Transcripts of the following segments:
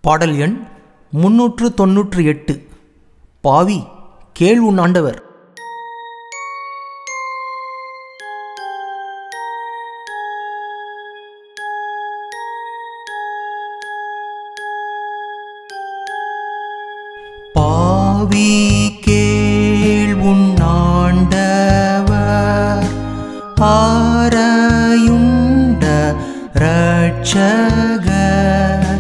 பாடல் எண் முன்னூற்று தொன்னூற்று எட்டு பாவி கேள் உன் ஆண்டவர் பாவி கேள் உன் ஆண்டவர் ஆரையுண்ட ரட்சகர்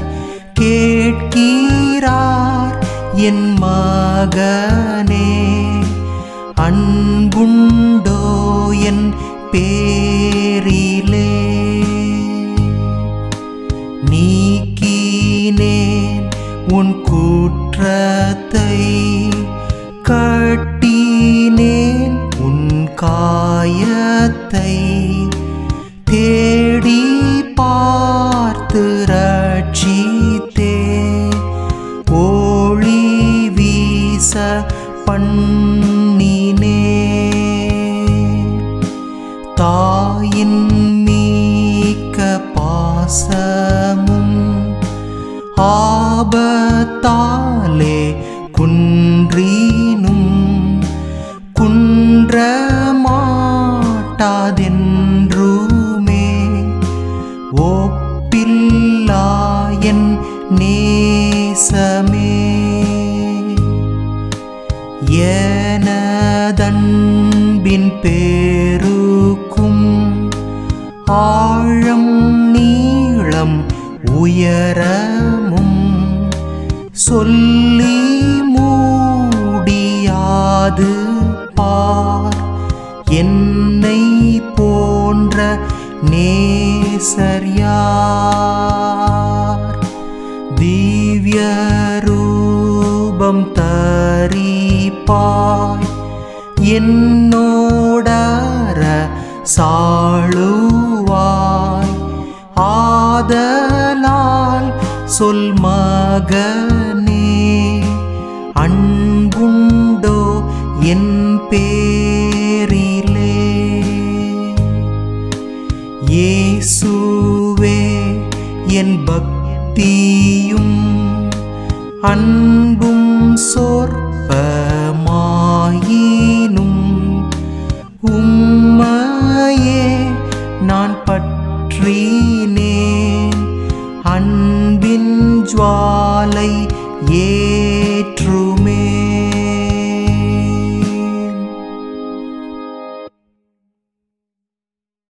கேட்கிறார் என் மகனே அன்புண்டோ என் பேரிலே நீக்கினேன் உன் குற்றத்தை கட்டினேன் உன் காயத்தை தேடி பார்த்து ரட்சித்தே ஒளி வீச பண்ணினே தாயின் மீக்க பாசமும் ஆபத்தாலே குன்றீனும் குன்றமாட்டாதென்றுமே ஒப்பில்லாயன் நேசமே எனதன்பின் பேருக்கும் ஆழம் நீளம் உயரமும் சொல்லி மூடியாது பார் என்னை போன்ற நேசர் யார் திவ்ய ரூபம் தரிப்பாய் என்னோடர சாழுவாய் ஆதலால் சொல் மகனே அன்புண்டோ என் பேரிலே இயேசுவே என் பக்தியும் அன்பும் சொற்பமாயினும் உம்மையே நான் பற்றினேன் அன்பின் ஜுவாலை ஏ